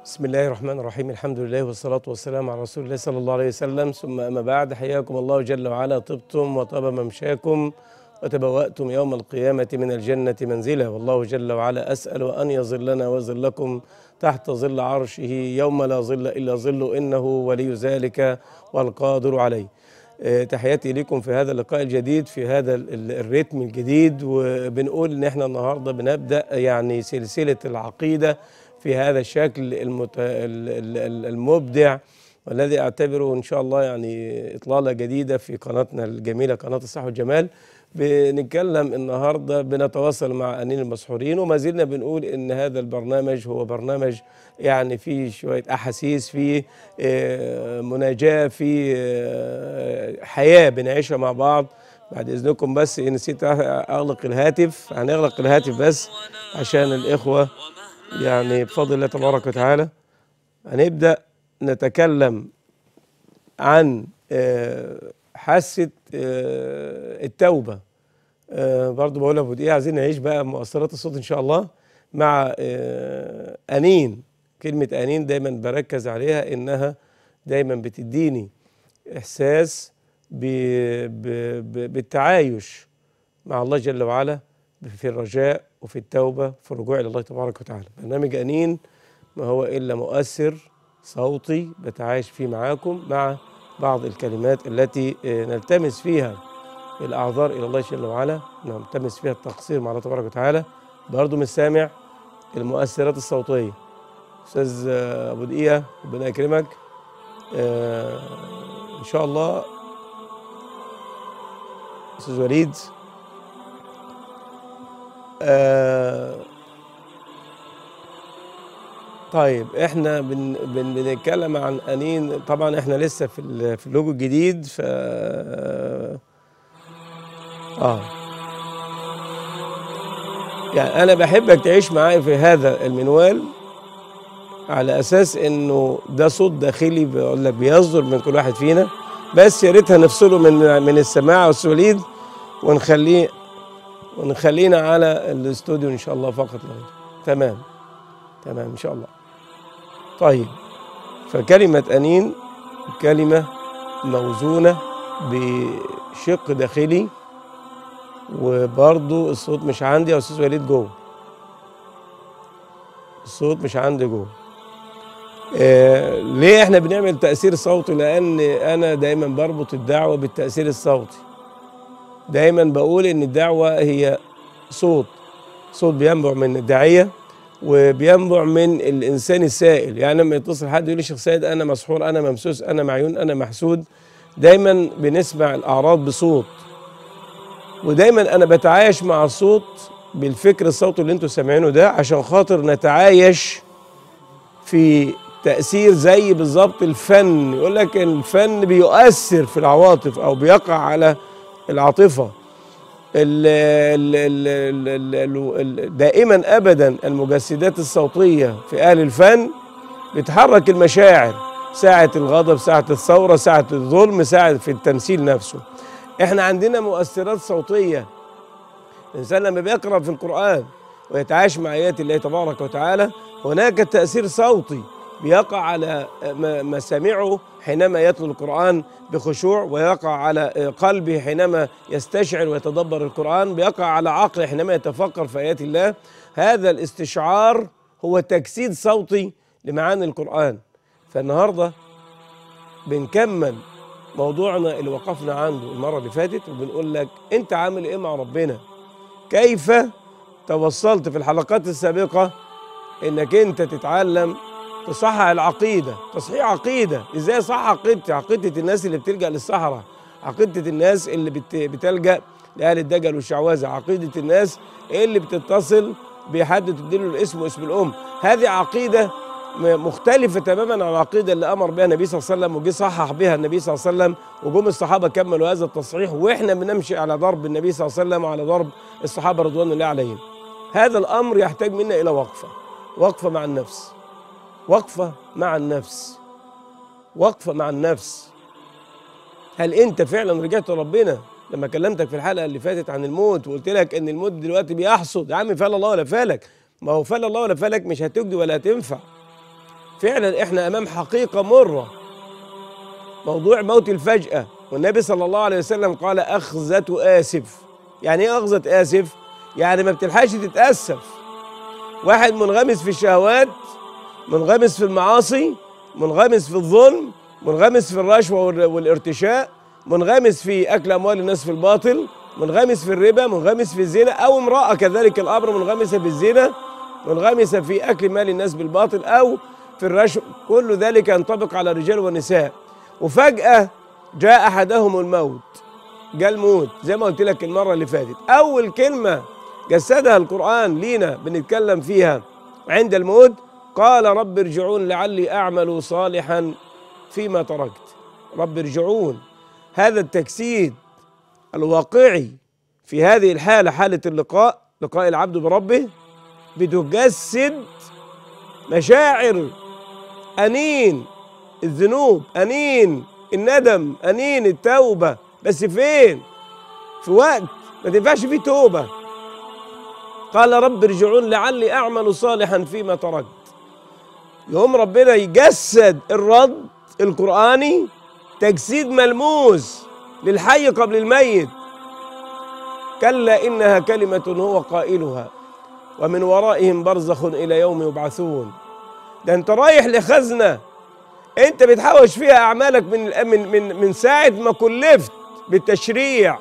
بسم الله الرحمن الرحيم الحمد لله والصلاة والسلام على رسول الله صلى الله عليه وسلم ثم أما بعد حياكم الله جل وعلا طبتم وطاب ممشاكم وتبوأتم يوم القيامة من الجنة منزلا والله جل وعلا أسأل أن يظلنا ويظلكم تحت ظل عرشه يوم لا ظل إلا ظله إنه ولي ذلك والقادر عليه آه، تحياتي لكم في هذا اللقاء الجديد في هذا ال- الريتم الجديد وبنقول ان احنا النهارده بنبدا يعني سلسله العقيده في هذا الشكل المت... ال- ال- ال- المبدع والذي اعتبره ان شاء الله يعني اطلاله جديده في قناتنا الجميله قناه الصحه والجمال بنتكلم النهارده بنتواصل مع انين المسحورين وما زلنا بنقول ان هذا البرنامج هو برنامج يعني فيه شويه احاسيس فيه آه، مناجاه فيه آه، حياه بنعيشها مع بعض بعد اذنكم بس نسيت اغلق الهاتف هنغلق الهاتف بس عشان الاخوه يعني بفضل الله تبارك وتعالى هنبدا نتكلم عن آه، حاسه آه، التوبه آه، برضو بقول ابو دقيقه عايزين نعيش بقى مؤثرات الصوت ان شاء الله مع آه، انين كلمه انين دايما بركز عليها انها دايما بتديني احساس ب ب ب بالتعايش مع الله جل وعلا في الرجاء وفي التوبه في الرجوع الى الله تبارك وتعالى برنامج انين ما هو الا مؤثر صوتي بتعايش فيه معاكم مع بعض الكلمات التي آه، نلتمس فيها الاعذار الى الله جل وعلا نلتمس فيها التقصير مع الله تبارك وتعالى برضه مش سامع المؤثرات الصوتيه استاذ آه، ابو دقيقه ربنا يكرمك آه، ان شاء الله استاذ وليد آه، طيب احنا بن بن بنتكلم عن انين طبعا احنا لسه في ال- في اللوجو الجديد ف اه يعني انا بحبك تعيش معايا في هذا المنوال على اساس انه ده صوت داخلي بقول لك بيصدر من كل واحد فينا بس يا ريت هنفصله من من السماعه والسوليد ونخليه ونخلينا على الاستوديو ان شاء الله فقط لا غير تمام تمام ان شاء الله طيب فكلمة أنين كلمة موزونة بشق داخلي وبرضو الصوت مش عندي يا أستاذ وليد جوه الصوت مش عندي جوه آه ليه احنا بنعمل تأثير صوتي لأن أنا دايما بربط الدعوة بالتأثير الصوتي دايما بقول إن الدعوة هي صوت صوت بينبع من الداعية وبينبع من الانسان السائل يعني لما يتصل حد يقول لي شيخ سيد انا مسحور انا ممسوس انا معيون انا محسود دايما بنسمع الاعراض بصوت ودايما انا بتعايش مع الصوت بالفكر الصوتي اللي انتوا سامعينه ده عشان خاطر نتعايش في تأثير زي بالظبط الفن يقول لك الفن بيؤثر في العواطف او بيقع على العاطفه ال ال ال ال ال ال دائما ابدا المجسدات الصوتيه في اهل الفن بتحرك المشاعر ساعة الغضب ساعة الثورة ساعة الظلم ساعة في التمثيل نفسه احنا عندنا مؤثرات صوتية الإنسان لما بيقرأ في القرآن ويتعايش مع آيات الله تبارك وتعالى هناك تأثير صوتي بيقع على م- مسامعه حينما يتلو القرآن بخشوع ويقع على قلبه حينما يستشعر ويتدبر القرآن بيقع على عقله حينما يتفكر في آيات الله هذا الاستشعار هو تجسيد صوتي لمعاني القرآن فالنهاردة بنكمل موضوعنا اللي وقفنا عنده المرة اللي فاتت وبنقول لك أنت عامل إيه مع ربنا كيف توصلت في الحلقات السابقة إنك أنت تتعلم تصحح العقيدة تصحيح عقيدة ازاي صح عقيدتي عقيدة الناس اللي بتلجأ للصحراء عقيدة الناس اللي بت... بتلجأ لأهل الدجل والشعوذة عقيدة الناس اللي بتتصل بحد تديله الاسم واسم الأم هذه عقيدة م- مختلفة تماما عن العقيدة اللي أمر بها النبي صلى الله عليه وسلم وجي صحح بها النبي صلى الله عليه وسلم وجم الصحابة كملوا هذا التصحيح وإحنا بنمشي على ضرب النبي صلى الله عليه وسلم وعلى ضرب الصحابة رضوان الله عليهم هذا الأمر يحتاج منا إلى وقفة وقفة مع النفس وقفة مع النفس وقفة مع النفس هل انت فعلا رجعت لربنا لما كلمتك في الحلقة اللي فاتت عن الموت وقلت لك ان الموت دلوقتي بيحصد يا عم فال الله ولا فالك ما هو فال الله ولا فالك مش هتجدي ولا هتنفع فعلا احنا امام حقيقه مره موضوع موت الفجاه والنبي صلى الله عليه وسلم قال اخذه اسف يعني ايه اخذه اسف يعني ما بتلحقش تتاسف واحد منغمس في الشهوات منغمس في المعاصي منغمس في الظلم منغمس في الرشوه وال- والارتشاء منغمس في اكل اموال الناس في الباطل منغمس في الربا منغمس في الزنا او امراه كذلك الامر منغمسه في الزنا منغمسه في اكل مال الناس بالباطل او في الرشوه كل ذلك ينطبق على الرجال والنساء وفجاه جاء احدهم الموت جاء الموت زي ما قلت لك المره اللي فاتت اول كلمه جسدها القران لينا بنتكلم فيها عند الموت قال رب ارجعون لعلي اعمل صالحا فيما تركت رب ارجعون هذا التجسيد الواقعي في هذه الحاله حاله اللقاء لقاء العبد بربه بتجسد مشاعر انين الذنوب انين الندم انين التوبه بس فين في وقت ما تنفعش فيه توبه قال رب ارجعون لعلي اعمل صالحا فيما تركت يقوم ربنا يجسد الرد القراني تجسيد ملموس للحي قبل الميت كلا انها كلمه هو قائلها ومن ورائهم برزخ الى يوم يبعثون ده انت رايح لخزنه انت بتحوش فيها اعمالك من من من من ساعه ما كلفت بالتشريع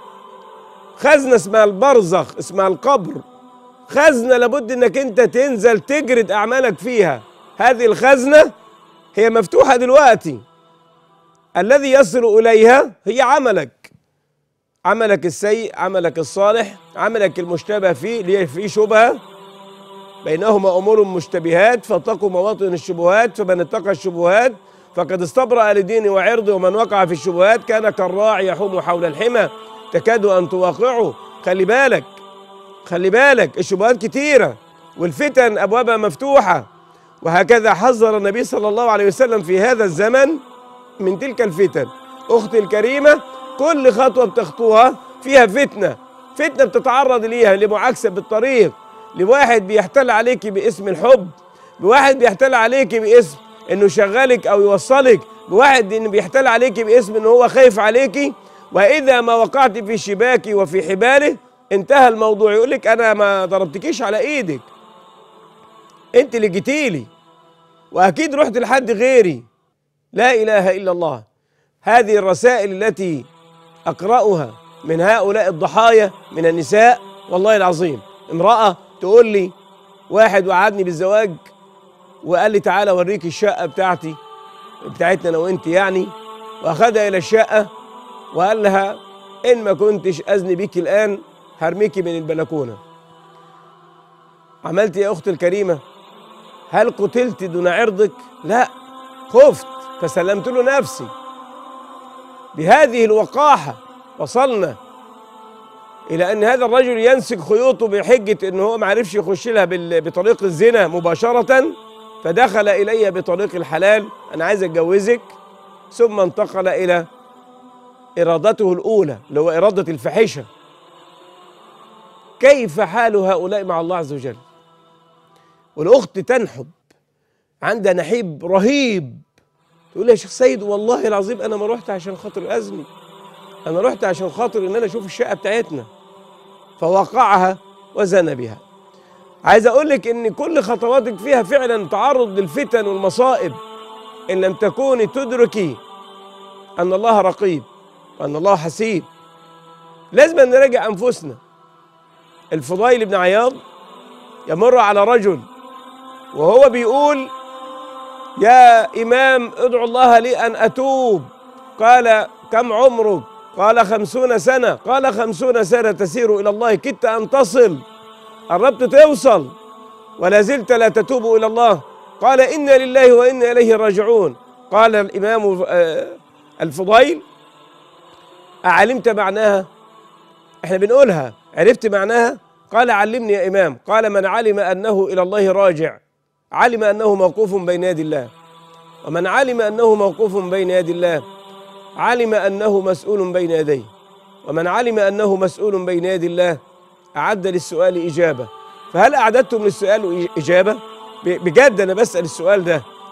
خزنه اسمها البرزخ اسمها القبر خزنه لابد انك انت تنزل تجرد اعمالك فيها هذه الخزنه هي مفتوحه دلوقتي الذي يصل اليها هي عملك عملك السيء عملك الصالح عملك المشتبه فيه اللي فيه شبهه بينهما امور مشتبهات فاتقوا مواطن الشبهات فمن اتقى الشبهات فقد استبرأ لدينه وعرضه ومن وقع في الشبهات كان كالراعي يحوم حول الحمى تكاد ان توقعه خلي بالك خلي بالك الشبهات كتيره والفتن ابوابها مفتوحه وهكذا حذر النبي صلى الله عليه وسلم في هذا الزمن من تلك الفتن اختي الكريمه كل خطوه بتخطوها فيها فتنه فتنه بتتعرض ليها لمعاكسه بالطريق لواحد بيحتل عليك باسم الحب بواحد بيحتل عليك باسم انه يشغلك او يوصلك بواحد إنه بيحتل عليك باسم انه هو خايف عليك واذا ما وقعت في شباكي وفي حباله انتهى الموضوع يقول لك انا ما ضربتكيش على ايدك انت اللي جيتيلي واكيد رحت لحد غيري لا اله الا الله هذه الرسائل التي اقراها من هؤلاء الضحايا من النساء والله العظيم امراه تقول لي واحد وعدني بالزواج وقال لي تعالى اوريك الشقه بتاعتي بتاعتنا انا وانت يعني واخدها الى الشقه وقال لها ان ما كنتش اذني بيك الان هرميكي من البلكونه عملت يا اختي الكريمه هل قتلت دون عرضك لا خفت فسلمت له نفسي بهذه الوقاحه وصلنا الى ان هذا الرجل ينسك خيوطه بحجه ان هو ما عرفش يخش لها بال- بطريق الزنا مباشره فدخل الي بطريق الحلال انا عايز اتجوزك ثم انتقل الى ارادته الاولى اللي هو اراده الفاحشه كيف حال هؤلاء مع الله عز وجل والاخت تنحب عندها نحيب رهيب تقول يا شيخ سيد والله العظيم انا ما رحت عشان خاطر ازني انا رحت عشان خاطر ان انا اشوف الشقه بتاعتنا فوقعها وزنى بها عايز اقول لك ان كل خطواتك فيها فعلا تعرض للفتن والمصائب ان لم تكوني تدركي ان الله رقيب وان الله حسيب لازم أن نراجع انفسنا الفضيل بن عياض يمر على رجل وهو بيقول يا إمام ادعو الله لي أن أتوب قال كم عمرك قال خمسون سنة قال خمسون سنة تسير إلى الله كدت أن تصل قربت توصل ولا زلت لا تتوب إلى الله قال إنا لله وإنا إليه راجعون قال الإمام آه، الفضيل أعلمت معناها احنا بنقولها عرفت معناها قال علمني يا إمام قال من علم أنه إلى الله راجع علم أنه موقوف بين يدي الله ومن علم أنه موقوف بين يدي الله علم أنه مسؤول بين يديه ومن علم أنه مسؤول بين يدي الله أعد للسؤال إجابة فهل أعددتم للسؤال إجابة؟ ب- بجد أنا بسأل السؤال ده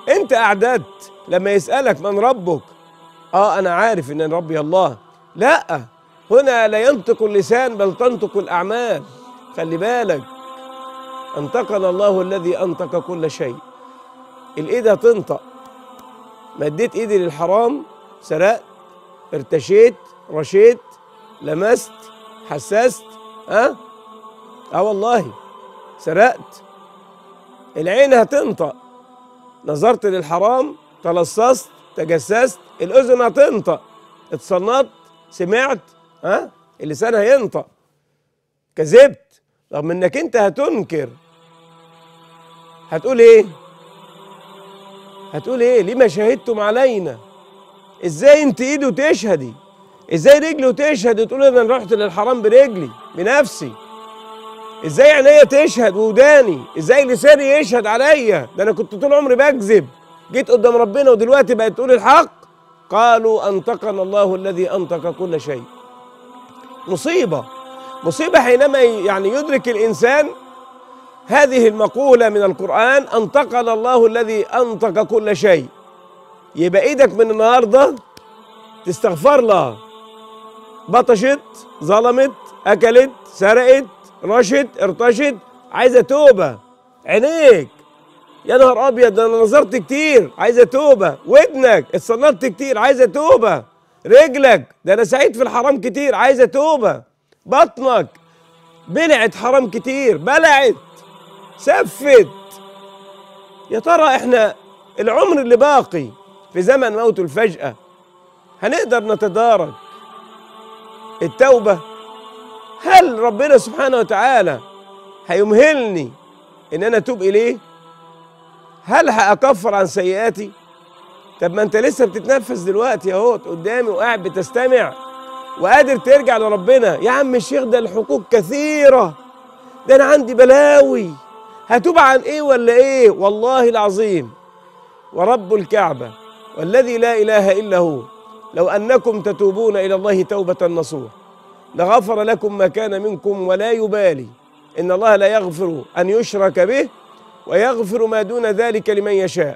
انت اعددت لما يسالك من ربك اه انا عارف ان ربي الله لا هنا لا ينطق اللسان بل تنطق الاعمال خلي بالك انطقنا الله الذي انطق كل شيء الايد هتنطق مديت ايدي للحرام سرقت ارتشيت رشيت لمست حسست ها اه والله سرقت العين هتنطق نظرت للحرام تلصصت تجسست الاذن هتنطق اتصنت سمعت ها اللسان هينطق كذبت رغم انك انت هتنكر هتقول ايه هتقول ايه لما شهدتم علينا ازاي انت ايده تشهدي ازاي رجله تشهد وتقول انا رحت للحرام برجلي بنفسي ازاي عينيا تشهد وداني ازاي لساني يشهد عليا ده انا كنت طول عمري بكذب جيت قدام ربنا ودلوقتي بقت تقول الحق قالوا انطقنا الله الذي انطق كل شيء مصيبه مصيبه حينما يعني يدرك الانسان هذه المقوله من القران انطقنا الله الذي انطق كل شيء يبقى ايدك من النهارده تستغفر لها بطشت ظلمت اكلت سرقت رشت ارتشت عايزه توبه عينيك يا نهار ابيض ده انا نظرت كتير عايزه توبه ودنك اتصنطت كتير عايزه توبه رجلك ده انا سعيد في الحرام كتير عايزه توبه بطنك بلعت حرام كتير بلعت سفت يا ترى احنا العمر اللي باقي في زمن موت الفجأة هنقدر نتدارك التوبة هل ربنا سبحانه وتعالى هيمهلني ان انا اتوب اليه هل هاكفر عن سيئاتي طب ما انت لسه بتتنفس دلوقتي اهو قدامي وقاعد بتستمع وقادر ترجع لربنا يا عم الشيخ ده الحقوق كثيره ده انا عندي بلاوي هتوب عن ايه ولا ايه والله العظيم ورب الكعبه والذي لا اله الا هو لو انكم تتوبون الى الله توبه نصوح لغفر لكم ما كان منكم ولا يبالي ان الله لا يغفر ان يشرك به ويغفر ما دون ذلك لمن يشاء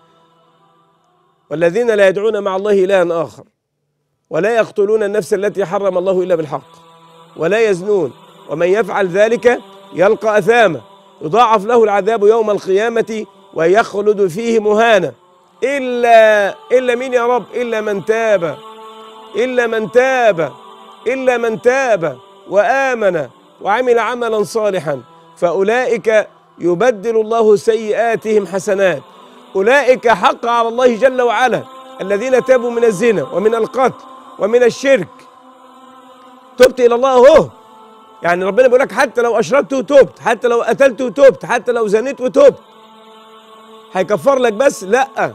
والذين لا يدعون مع الله الها اخر ولا يقتلون النفس التي حرم الله الا بالحق ولا يزنون ومن يفعل ذلك يلقى اثاما يضاعف له العذاب يوم القيامه ويخلد فيه مهانا الا الا مين يا رب الا من تاب الا من تاب الا من تاب وامن وعمل عملا صالحا فاولئك يبدل الله سيئاتهم حسنات اولئك حق على الله جل وعلا الذين تابوا من الزنا ومن القتل ومن الشرك تبت الى الله اهو يعني ربنا بيقول لك حتى لو اشركت وتبت حتى لو قتلت وتبت حتى لو زنيت وتبت هيكفر لك بس لا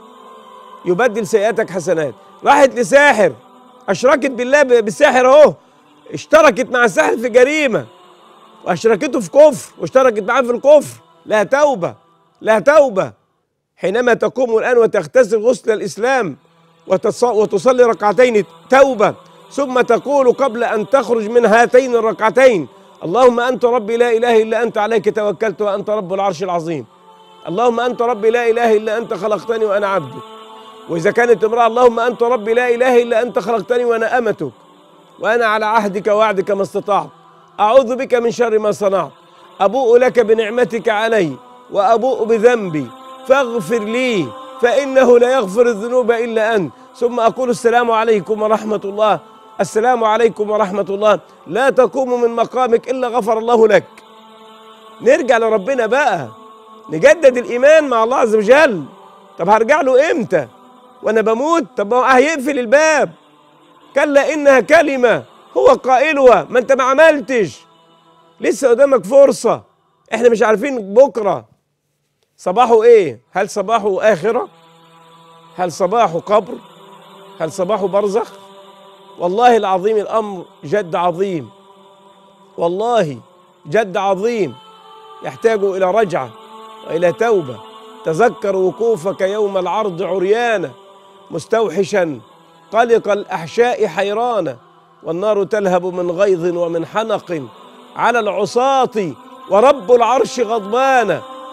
يبدل سيئاتك حسنات راحت لساحر اشركت بالله بالساحر اهو اشتركت مع الساحر في جريمه واشركته في كفر واشتركت معاه في الكفر لها توبه لها توبه حينما تقوم الان وتغتسل غسل الاسلام وتصلي ركعتين توبه ثم تقول قبل ان تخرج من هاتين الركعتين اللهم انت ربي لا اله الا انت عليك توكلت وانت رب العرش العظيم اللهم انت ربي لا اله الا انت خلقتني وانا عبدك واذا كانت امراه اللهم انت ربي لا اله الا انت خلقتني وانا امتك وانا على عهدك ووعدك ما استطعت اعوذ بك من شر ما صنعت ابوء لك بنعمتك علي وابوء بذنبي فاغفر لي فانه لا يغفر الذنوب الا انت ثم اقول السلام عليكم ورحمه الله السلام عليكم ورحمه الله لا تقوم من مقامك الا غفر الله لك نرجع لربنا بقى نجدد الايمان مع الله عز وجل طب هرجع له امتى وانا بموت طب ما هو هيقفل الباب كلا انها كلمه هو قائلها ما انت ما عملتش لسه قدامك فرصه احنا مش عارفين بكره صباحه ايه هل صباحه اخره هل صباحه قبر هل صباحه برزخ والله العظيم الامر جد عظيم والله جد عظيم يحتاج الى رجعه والى توبه تذكر وقوفك يوم العرض عريانا مستوحشا قلق الاحشاء حيرانا والنار تلهب من غيظ ومن حنق على العصاة ورب العرش غضبان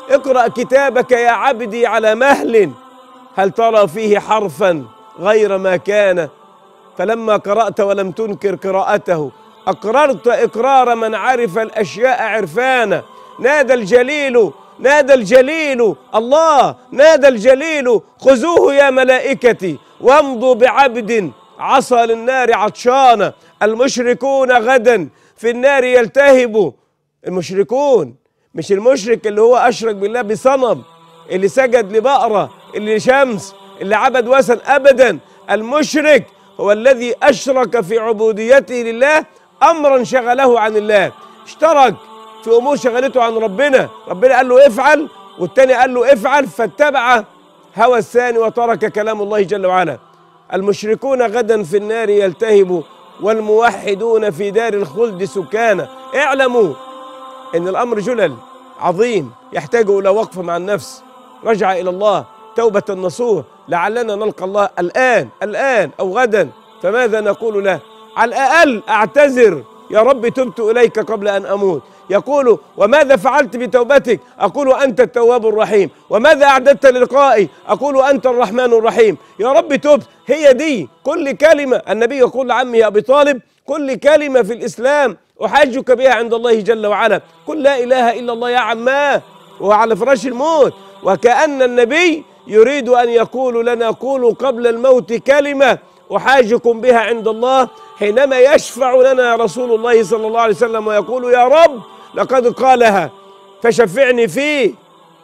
اقرأ كتابك يا عبدي على مهل هل ترى فيه حرفا غير ما كان فلما قرأت ولم تنكر قراءته أقررت إقرار من عرف الأشياء عرفانا نادى الجليل نادى الجليل الله نادى الجليل خذوه يا ملائكتي وامضوا بعبد عصى للنار عطشانا المشركون غدا في النار يلتهبوا المشركون مش المشرك اللي هو أشرك بالله بصنم اللي سجد لبقرة اللي شمس اللي عبد وثن أبدا المشرك هو الذي أشرك في عبوديته لله أمرا شغله عن الله اشترك في أمور شغلته عن ربنا ربنا قال له افعل والتاني قال له افعل فاتبع هوى الثاني وترك كلام الله جل وعلا المشركون غدا في النار يلتهبوا والموحدون في دار الخلد سكانا اعلموا ان الامر جلل عظيم يحتاج الى وقفه مع النفس رجع الى الله توبه نصوح لعلنا نلقى الله الان الان او غدا فماذا نقول له على الاقل اعتذر يا رب تبت اليك قبل ان اموت يقول وماذا فعلت بتوبتك أقول أنت التواب الرحيم وماذا أعددت للقائي أقول أنت الرحمن الرحيم يا رب تبت هي دي كل كلمة النبي يقول لعمه أبي طالب كل كلمة في الإسلام أحاجك بها عند الله جل وعلا قل لا إله إلا الله يا عماه وهو على فراش الموت وكأن النبي يريد أن يقول لنا قولوا قبل الموت كلمة أحاجكم بها عند الله حينما يشفع لنا رسول الله صلى الله عليه وسلم ويقول يا رب لقد قالها فشفعني فيه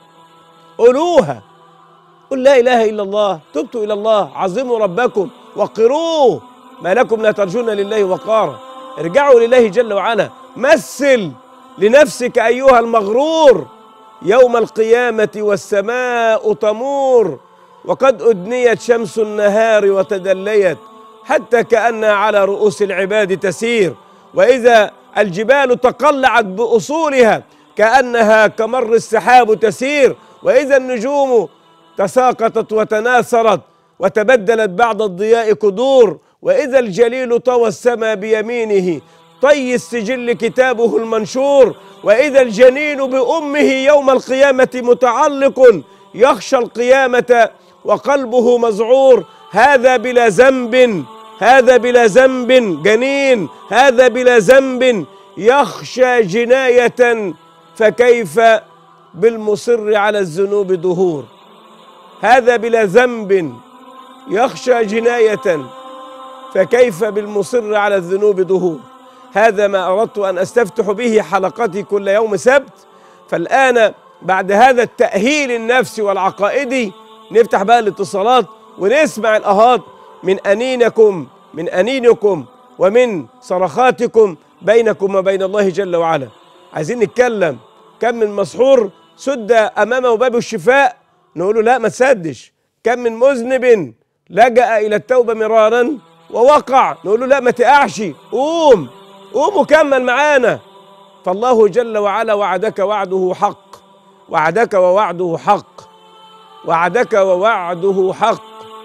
قولوها قل لا إله إلا الله تبت إلى الله عظموا ربكم وقروه ما لكم لا ترجون لله وقارا ارجعوا لله جل وعلا مثل لنفسك أيها المغرور يوم القيامة والسماء تمور وقد أدنيت شمس النهار وتدليت حتى كأنها على رؤوس العباد تسير وإذا الجبال تقلعت بأصولها كأنها كمر السحاب تسير وإذا النجوم تساقطت وتناثرت وتبدلت بعد الضياء كدور وإذا الجليل طوى السماء بيمينه طي السجل كتابه المنشور وإذا الجنين بأمه يوم القيامة متعلق يخشى القيامة وقلبه مذعور هذا بلا ذنب هذا بلا ذنب جنين هذا بلا ذنب يخشى جناية فكيف بالمصر على الذنوب ظهور هذا بلا ذنب يخشى جناية فكيف بالمصر على الذنوب ظهور هذا ما أردت أن أستفتح به حلقتي كل يوم سبت فالآن بعد هذا التأهيل النفسي والعقائدي نفتح بقى الاتصالات ونسمع الأهات من أنينكم من أنينكم ومن صرخاتكم بينكم وبين الله جل وعلا عايزين نتكلم كم من مسحور سد أمامه باب الشفاء نقول له لا ما تسدش كم من مذنب لجأ إلى التوبة مرارا ووقع نقول له لا ما تقعش قوم قوم وكمل معانا فالله جل وعلا وعدك وعده حق وعدك ووعده حق وعدك ووعده حق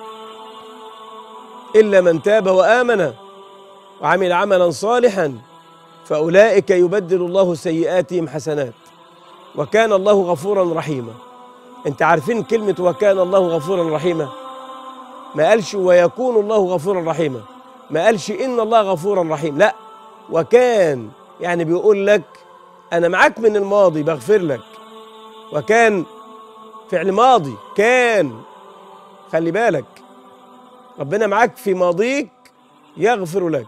إلا من تاب وآمن وعمل عملا صالحا فأولئك يبدل الله سيئاتهم حسنات وكان الله غفورا رحيما انت عارفين كلمة وكان الله غفورا رحيما ما قالش ويكون الله غفورا رحيما ما قالش إن الله غفورا رحيم لا وكان يعني بيقول لك أنا معاك من الماضي بغفر لك وكان فعل ماضي كان خلي بالك ربنا معاك في ماضيك يغفر لك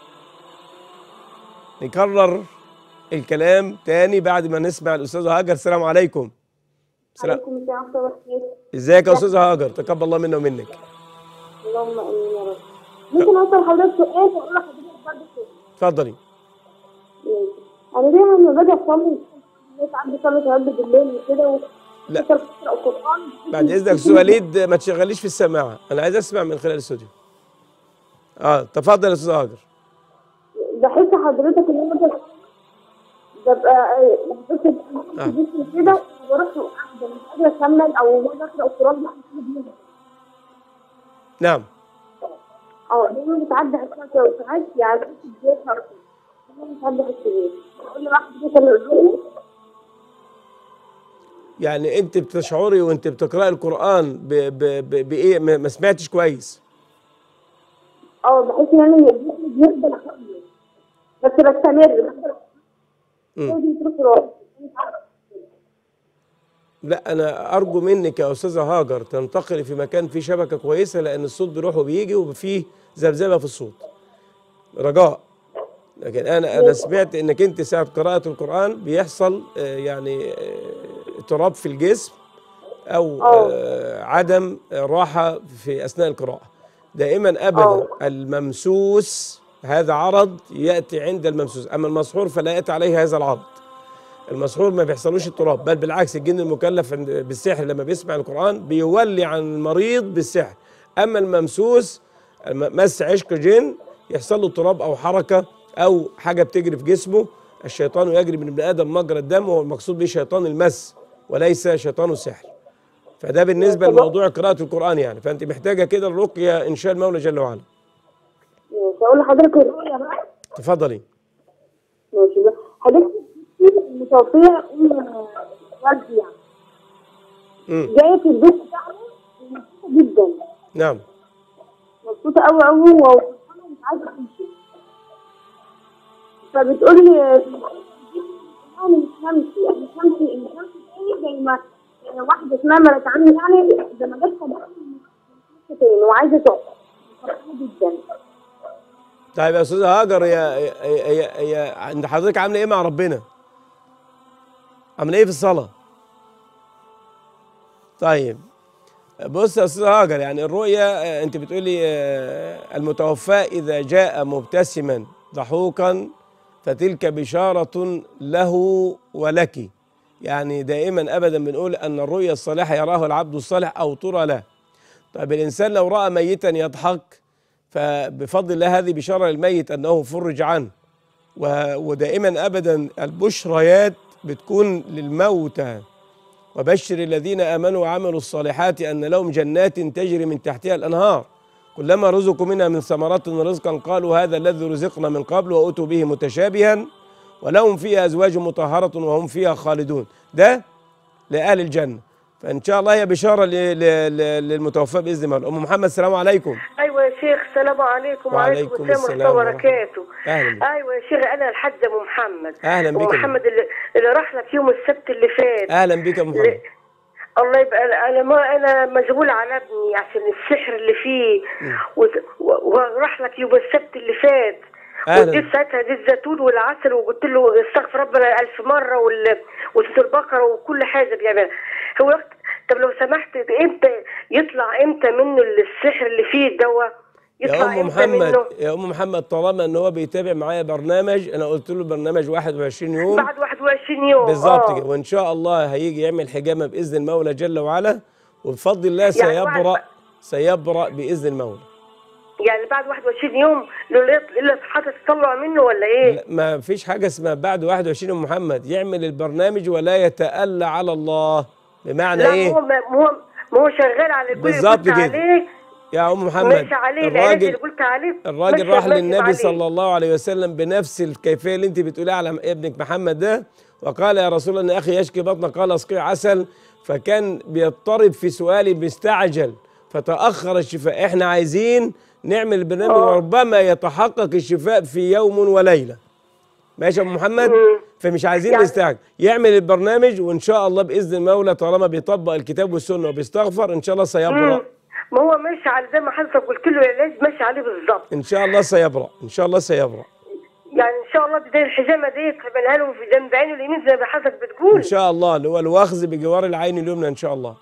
نكرر الكلام تاني بعد ما نسمع الأستاذة هاجر السلام عليكم سلام عليكم السلام ورحمة الله وبركاته ازيك يا أستاذة هاجر تقبل الله منا ومنك اللهم امين يا رب ممكن اسال حضرتك سؤال واقول لحضرتك برضه سؤال اتفضلي ماشي. انا دايما لما باجي اصلي ساعات بصلي تهجد بالليل وكده و- لا. بقرا القران بعد اذنك استاذ وليد ما تشغليش في السماعه انا عايز اسمع من خلال الاستوديو اه تفضل يا استاذ هاجر بحس حضرتك ان انا بس- ببقى بس آه. جسمي كده وبروح واحده مش قادره اكمل او باجي اقرا القران بحس بيها نعم اه دايما بتعدي حساسه وساعات يعني بحس بزيت دايما بتعدي حساسه بقول لواحد كده كان يقول يعني انت بتشعري وانت بتقراي القران ب... ب... ب... بايه ما ما سمعتش كويس اه بحس ان انا جسمي بيفضل خالص بس بستمر مم. بس بيصرف راسي مش عارفة. لا انا ارجو منك يا استاذه هاجر تنتقلي في مكان فيه شبكه كويسه لان الصوت بيروح وبيجي وفيه ذبذبه في الصوت رجاء لكن انا انا سمعت انك انت ساعه قراءه القران بيحصل آه، يعني آه، اضطراب في الجسم او آه. آه، عدم راحه في اثناء القراءه دائما ابدا آه. الممسوس هذا عرض ياتي عند الممسوس اما المسحور فلا ياتي عليه هذا العرض المسحور ما بيحصلوش اضطراب بل بالعكس الجن المكلف عند- بالسحر لما بيسمع القرآن بيولي عن المريض بالسحر أما الممسوس الم- مس عشق جن يحصل له اضطراب أو حركة أو حاجة بتجري في جسمه الشيطان يجري من ابن آدم مجرى الدم وهو المقصود به شيطان المس وليس شيطان السحر فده بالنسبة لموضوع قراءة القرآن يعني فأنت محتاجة كده الرقية إن شاء المولى جل وعلا ماشي اقول لحضرتك الرؤية بقى تفضلي ماشي بقى حضرتك متوفية ام والدي يعني مم. جاية في البيت بتاعنا مبسوطة جدا نعم مبسوطة قوي قوي وفرحانة مش عايزة تمشي فبتقول لي انا مش همشي انا مش همشي مش همشي تاني زي ما واحدة اسمها مرات عمي يعني ده ما جاتش تاني وعايزة تقعد فرحانة جدا طيب يا استاذه هاجر يا يا يا, يا عند حضرتك عامله ايه مع ربنا؟ عامله ايه في الصلاه؟ طيب بص يا استاذ هاجر يعني الرؤيا آه، انت بتقولي آه، المتوفى اذا جاء مبتسما ضحوكا فتلك بشاره له ولك يعني دائما ابدا بنقول ان الرؤيا الصالحه يراها العبد الصالح او ترى له طيب الانسان لو راى ميتا يضحك فبفضل الله هذه بشاره للميت انه فرج عنه و- ودائما ابدا البشريات بتكون للموتى وبشر الذين امنوا وعملوا الصالحات ان لهم جنات تجري من تحتها الانهار كلما رزقوا منها من ثمرات رزقا قالوا هذا الذي رزقنا من قبل واتوا به متشابها ولهم فيها ازواج مطهره وهم فيها خالدون ده لاهل الجنه فان شاء الله هي بشاره ل- ل- ل- للمتوفى باذن الله ام محمد السلام عليكم ايوه يا شيخ السلام عليكم وعليكم وعليكم السلام السلام ورحمه الله وبركاته أهلا بك. ايوه يا شيخ انا الحاج ام محمد أهلا بك يا ام محمد اللي, اللي راح لك يوم السبت اللي فات اهلا بك يا أم محمد الله يبقى انا ما انا مشغول على ابني عشان السحر اللي فيه وت- و- وراح لك يوم السبت اللي فات أهلا. واديت ساعتها دي الزيتون والعسل وقلت له استغفر ربنا ألف مرة وال- وسورة البقرة وكل حاجة بيعملها هو وقت طب لو سمحت امتى يطلع امتى منه السحر اللي فيه الدواء يا يطلع ام امتى محمد منه يا ام محمد طالما ان هو بيتابع معايا برنامج انا قلت له برنامج 21 يوم بعد 21 يوم بالظبط آه. كده وان شاء الله هيجي يعمل حجامه باذن المولى جل وعلا وبفضل الله يعني سيبرأ بعد- سيبرأ باذن المولى يعني بعد 21 يوم الا الا حاطط تطلع منه ولا ايه؟ لا، ما فيش حاجه اسمها بعد 21 ام محمد يعمل البرنامج ولا يتألى على الله بمعنى لا ايه هو ما هو ما هو شغال على كل اللي بالظبط قلت كده. عليه يا ام محمد ماشي عليه العلاج اللي الراجل قلت عليه الراجل ماشي- راح ماشي للنبي عليه. صلى الله عليه وسلم بنفس الكيفيه اللي انت بتقوليها على ابنك محمد ده وقال يا رسول الله ان اخي يشكي بطنه قال اسقي عسل فكان بيضطرب في سؤالي بيستعجل فتاخر الشفاء احنا عايزين نعمل البرنامج آه. وربما يتحقق الشفاء في يوم وليله ماشي يا ام محمد مم. فمش عايزين يعني- نستعجل يعمل البرنامج وان شاء الله باذن المولى طالما بيطبق الكتاب والسنه وبيستغفر ان شاء الله سيبرأ مم. ما هو ماشي على زي ما حضرتك قلت له العلاج ماشي عليه بالظبط ان شاء الله سيبرأ ان شاء الله سيبرأ يعني ان شاء الله بدايه الحجامه ديت هعملها له في جنب عينه اليمين زي ما حضرتك بتقول ان شاء الله اللي هو الوخز بجوار العين اليمنى ان شاء الله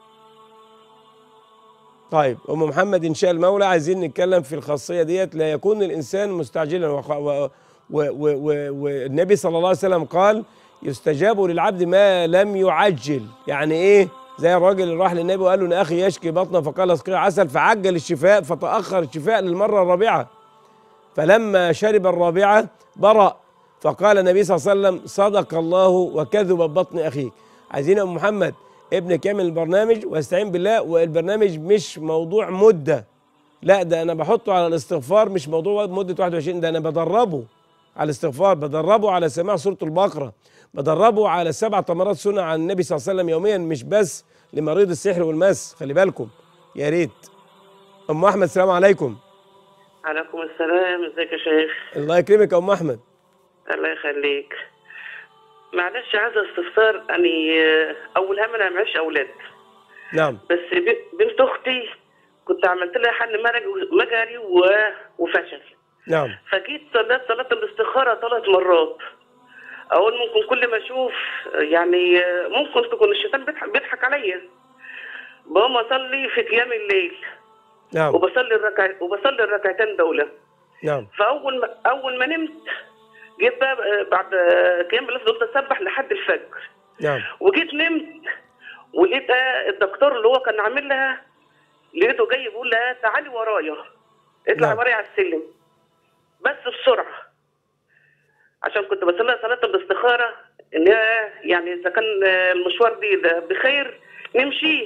طيب ام محمد ان شاء المولى عايزين نتكلم في الخاصيه ديت لا يكون الانسان مستعجلا وخ- و- و- و- و- والنبي صلى الله عليه وسلم قال يستجاب للعبد ما لم يعجل يعني ايه زي الراجل اللي راح للنبي وقال له ان اخي يشكي بطنه فقال اسقيه عسل فعجل الشفاء فتاخر الشفاء للمره الرابعه فلما شرب الرابعة برأ فقال النبي صلى الله عليه وسلم صدق الله وكذب بطن أخيك عايزين يا أم محمد ابنك يعمل البرنامج واستعين بالله والبرنامج مش موضوع مدة لا ده أنا بحطه على الاستغفار مش موضوع مدة 21 ده أنا بدربه على الاستغفار بدربه على سماع سوره البقره بدربه على سبع تمرات سنه عن النبي صلى الله عليه وسلم يوميا مش بس لمريض السحر والمس خلي بالكم يا ريت ام احمد السلام عليكم عليكم السلام ازيك يا شيخ الله يكرمك يا ام احمد الله يخليك معلش عايزه استفسار اني آه، اول هم انا معيش اولاد نعم بس ب- بنت اختي كنت عملت لها حل مرج- مجري و- وفشل نعم فجيت صليت صلاه الاستخاره ثلاث مرات اقول ممكن كل ما اشوف آه، يعني آه، ممكن تكون الشيطان بيضحك, بيضحك عليا بقوم اصلي في قيام الليل نعم وبصلي الركع وبصلي الركعتين دول نعم فاول ما اول ما نمت جيت بقى آه، بعد قيام بالليل فضلت اسبح لحد الفجر نعم وجيت نمت ولقيت آه، الدكتور اللي هو كان عامل لها لقيته جاي بيقول لها تعالي ورايا اطلع نعم. ورايا على السلم بس بسرعه عشان كنت بصلي صلاه الاستخاره ان هي يعني اذا كان آه، المشوار دي ده بخير نمشي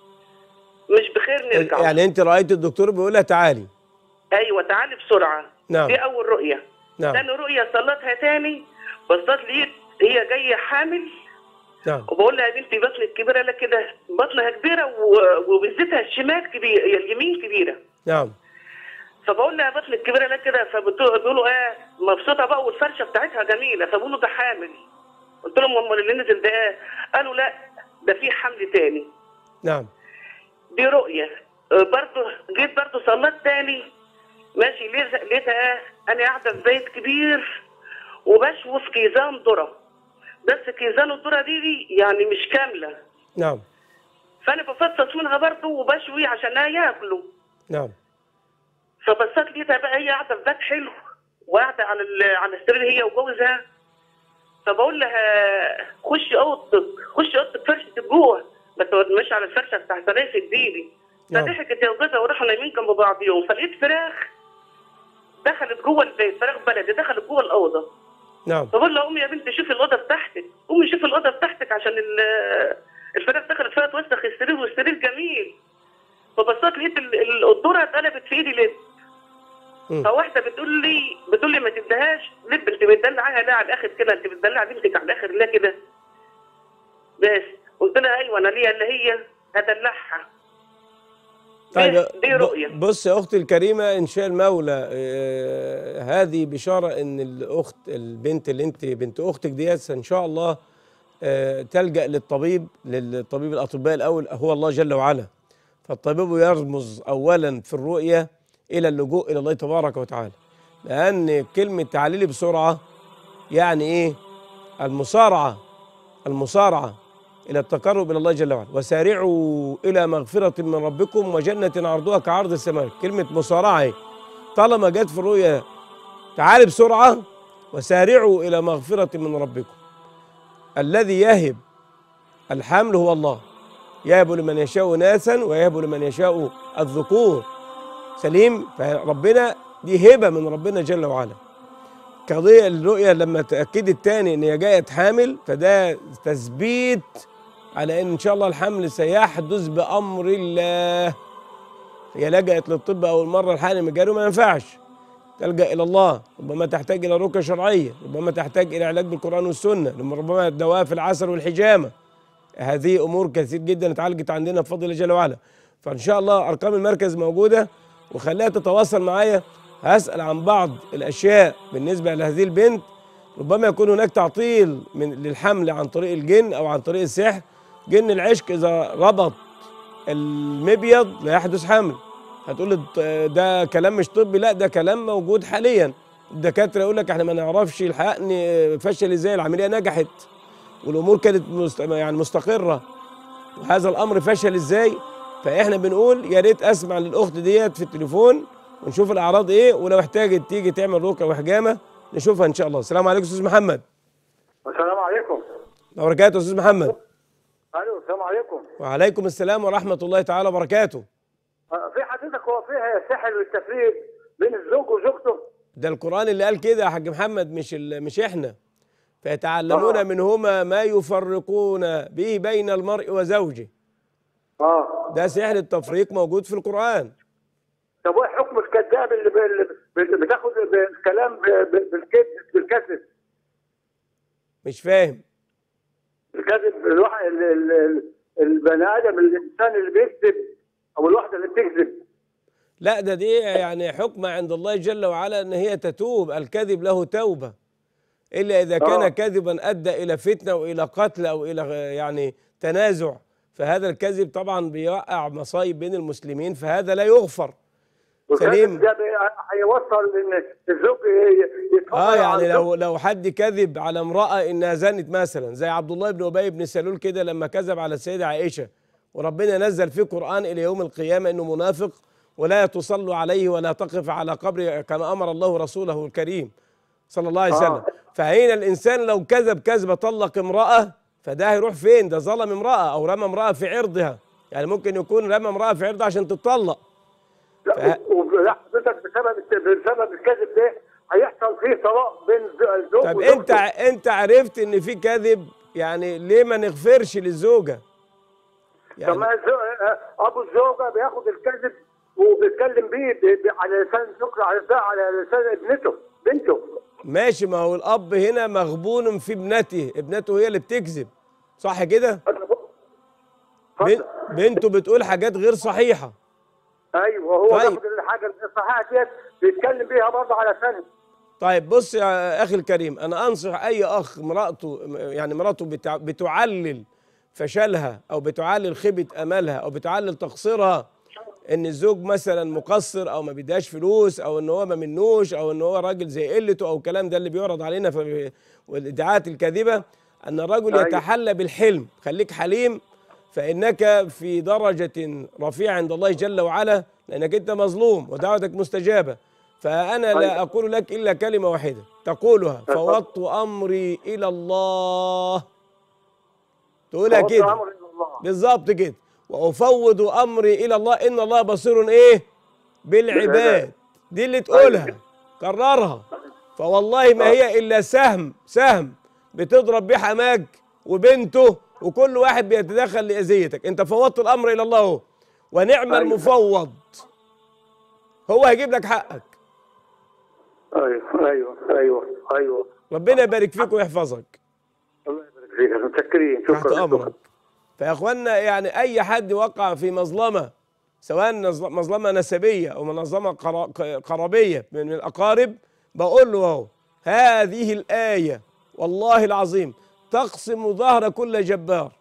مش بخير نرجع يعني انت رايت الدكتور بيقول لها تعالي ايوه تعالي بسرعه نعم. دي اول رؤيه نعم تاني رؤيه صلتها تاني بصيت لقيت هي جايه حامل نعم وبقول لها يا بنتي بطنك كبيره لا كده بطنها كبيره و- وبالذاتها الشمال كبيره اليمين كبيره نعم فبقول لها بطنك كبيره لا كده فبيقولوا اه مبسوطه بقى والفرشه بتاعتها جميله فبيقولوا ده حامل قلت لهم امال اللي نزل ده ايه قالوا لا ده في حمل تاني نعم دي رؤية آه، برضو جيت برضو صليت تاني ماشي ليه- لقيتها ايه انا قاعدة في بيت كبير وبشوي في كيزان ذرة بس كيزان الذرة دي, دي يعني مش كاملة نعم فانا بفصص منها برضو وبشوي عشان ياكلوا نعم فبصيت لقيتها بقى هي قاعدة في بيت حلو وقاعدة على ال- على السرير هي وجوزها فبقول لها خشي اوضتك خشي اوضتك فرشة جوه ما تقعدش على الفرشه بتاع سراير جديدي نعم. فضحكت يا وجوزها وراحوا نايمين جنب بعضيهم فلقيت فراخ دخلت جوه البيت فراخ بلدي دخلت جوه الاوضه نعم فبقول لها قومي يا بنتي شوفي الاوضه بتاعتك قومي شوفي الاوضه بتاعتك عشان ال- الفراخ دخلت فيها توسخ السرير والسرير جميل فبصيت لقيت ال- ال- الذره اتقلبت في ايدي لب مم. فواحده بتقول لي بتقول لي ما تديهاش لب انت بتدلعها ليه على الاخر كده انت بتدلع بنتك على الاخر ليه كده بس قلت لها ايوه انا ليا اللي هي هدلعها طيب دي- دي ب- رؤية. بص يا اختي الكريمه ان شاء المولى آه، هذه بشاره ان الاخت البنت اللي انت بنت اختك ديت ان شاء الله آه، تلجا للطبيب للطبيب الاطباء الاول هو الله جل وعلا فالطبيب يرمز اولا في الرؤيه الى اللجوء الى الله تبارك وتعالى لان كلمه تعالي لي بسرعه يعني ايه المصارعه المصارعه الى التقرب الى الله جل وعلا وسارعوا الى مغفره من ربكم وجنه عرضها كعرض السماء كلمه مصارعه اهي طالما جت في الرؤيا تعالي بسرعه وسارعوا الى مغفره من ربكم الذي يهب الحمل هو الله يهب لمن يشاء ناسا ويهب لمن يشاء الذكور سليم فربنا دي هبه من ربنا جل وعلا قضية الرؤية لما تأكدت تاني إن هي جاية حامل فده تثبيت على إن إن شاء الله الحمل سيحدث بأمر الله هي لجأت للطب أول مرة الحقن مجاري ما ينفعش تلجأ إلى الله ربما تحتاج إلى رقية شرعية ربما تحتاج إلى علاج بالقرآن والسنة ربما الدواء في العسل والحجامة هذه أمور كثير جدا اتعالجت عندنا بفضل الله جل وعلا فإن شاء الله أرقام المركز موجودة وخليها تتواصل معايا هسأل عن بعض الأشياء بالنسبة لهذه البنت ربما يكون هناك تعطيل من للحمل عن طريق الجن أو عن طريق السحر جن العشق إذا ربط المبيض لا يحدث حمل هتقول لي الط- ده كلام مش طبي لا ده كلام موجود حاليا الدكاتره يقول لك احنا ما نعرفش الحقن فشل ازاي العمليه نجحت والامور كانت مست... يعني مستقره وهذا الامر فشل ازاي فاحنا بنقول يا ريت اسمع للاخت ديت في التليفون ونشوف الاعراض ايه ولو احتاجت تيجي تعمل رقيه وحجامه نشوفها ان شاء الله السلام عليكم استاذ محمد السلام عليكم وبركاته استاذ محمد الو السلام عليكم وعليكم السلام ورحمه الله تعالى وبركاته آه، في حضرتك هو فيها سحر والتفريق بين الزوج وزوجته ده القرآن اللي قال كده يا حاج محمد مش ال- مش احنا فيتعلمون آه. منهما ما يفرقون به بين المرء وزوجه اه ده سحر التفريق موجود في القرآن طب وايه حكم الكتب الكذاب اللي ب- اللي بتاخد الكلام ب- ب- بالكذب بالكذب مش فاهم الكذب الواحد ال- ال- ال- البني ادم الانسان اللي بيكذب او الواحده اللي بتكذب لا ده دي يعني حكمة عند الله جل وعلا ان هي تتوب الكذب له توبة الا اذا كان آه. كذبا ادى الى فتنة والى قتل او الى يعني تنازع فهذا الكذب طبعا بيوقع مصايب بين المسلمين فهذا لا يغفر سليم. والكذب ده بي- هيوصل ان الزوج ي- يتفضل اه على يعني الزوج. لو لو حد كذب على امراه انها زنت مثلا زي عبد الله بن ابي بن سلول كده لما كذب على السيده عائشه وربنا نزل في قران الى يوم القيامه انه منافق ولا تصلوا عليه ولا تقف على قبره كما امر الله رسوله الكريم صلى الله عليه وسلم آه. فهنا الانسان لو كذب كذبه طلق امراه فده هيروح فين ده ظلم امراه او رمى امراه في عرضها يعني ممكن يكون رمى امراه في عرضها عشان تتطلق لا ف- و- لا حضرتك بسبب بسبب الكذب ده هيحصل فيه طلاق بين الز- الزوج طب وزوجته. انت انت عرفت ان في كذب يعني ليه ما نغفرش للزوجه طب يعني ما الزو- ابو الزوجه بياخد الكذب وبيتكلم بيه ب- ب- على لسان زوجته على لسان على لسان ابنته بنته ماشي ما هو الاب هنا مغبون في ابنته ابنته هي اللي بتكذب صح كده بن- اتفضل. بنته بتقول حاجات غير صحيحه ايوه هو طيب. بياخد الحاجه الصحيحه ديت بيتكلم بيها برضه على لسانه طيب بص يا اخي الكريم انا انصح اي اخ مراته يعني مراته بتع- بتعلل فشلها او بتعلل خيبه املها او بتعلل تقصيرها ان الزوج مثلا مقصر او ما بيديهاش فلوس او ان هو ما منوش او ان هو راجل زي قلته او الكلام ده اللي بيعرض علينا في والادعاءات الكاذبه ان الرجل أيوة. يتحلى بالحلم خليك حليم فانك في درجه رفيعه عند الله جل وعلا لانك انت مظلوم ودعوتك مستجابه فانا لا أيوة. اقول لك الا كلمه واحده تقولها فوضت امري الى الله تقولها فوضت كده أمر إلى الله. بالظبط كده وافوض امري الى الله ان الله بصير ايه بالعباد بالعباد. دي اللي تقولها كررها فوالله ما هي الا سهم سهم بتضرب بيه حماك وبنته وكل واحد بيتدخل لاذيتك انت فوضت الامر الى الله اهو ونعم أيوة. المفوض هو هيجيب لك حقك ايوه ايوه ايوه ايوه ربنا يبارك فيك ويحفظك الله يبارك فيك متشكرين تحت شكرا امرك فيا اخوانا يعني اي حد وقع في مظلمه سواء نظ- مظلمه نسبيه او منظمه قرا- ق- قرابيه من من الاقارب بقول له اهو هذه الايه والله العظيم تقسم ظهر كل جبار